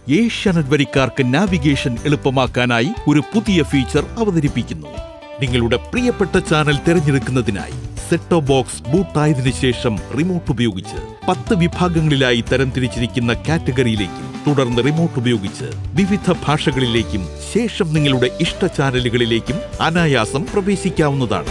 Asianet വരിക്കാർക്ക് navigation എളുപ്പമാക്കാനായി ഒരു പുതിയ feature അവതരിപ്പിക്കുന്നു നിങ്ങളുടെ പ്രിയപ്പെട്ട ചാനൽ തിരഞ്ഞെടുക്കുന്നതിനായി സെട്ടോ ബോക്സ് ബൂട്ടായതിനു ശേഷം റിമോട്ട് ഉപയോഗിച്ച് പത്ത് വിഭാഗങ്ങളിലായി തരംതിരിച്ചിരിക്കുന്ന കാറ്റഗറിയിലേക്കും തുടർന്ന് റിമോട്ട് ഉപയോഗിച്ച് വിവിധ ഭാഷകളിലേക്കും ശേഷം നിങ്ങളുടെ ഇഷ്ട ചാനലുകളിലേക്കും അനായാസം പ്രവേശിക്കാവുന്നതാണ്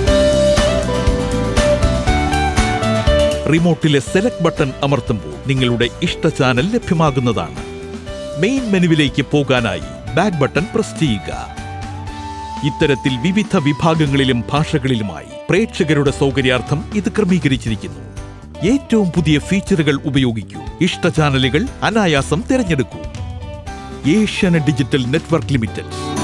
റിമോട്ടിലെ സെലക്ട് ബട്ടൺ അമർത്തുമ്പോൾ നിങ്ങളുടെ ഇഷ്ട ചാനൽ ലഭ്യമാകുന്നതാണ് മെയിൻ മെനുവിലേക്ക് പോകാനായി ബാക്ക് ബട്ടൺ പ്രസ് ചെയ്യുക ഇത്തരത്തിൽ വിവിധ വിഭാഗങ്ങളിലും ഭാഷകളിലുമായി പ്രേക്ഷകരുടെ സൗകര്യാർത്ഥം ഇത് ക്രമീകരിച്ചിരിക്കുന്നു ഏറ്റവും പുതിയ ഫീച്ചറുകൾ ഉപയോഗിക്കൂ ഇഷ്ട ചാനലുകൾ അനായാസം തിരഞ്ഞെടുക്കൂ ഏഷ്യാനെറ്റ് ഡിജിറ്റൽ നെറ്റ്വർക്ക് ലിമിറ്റഡ്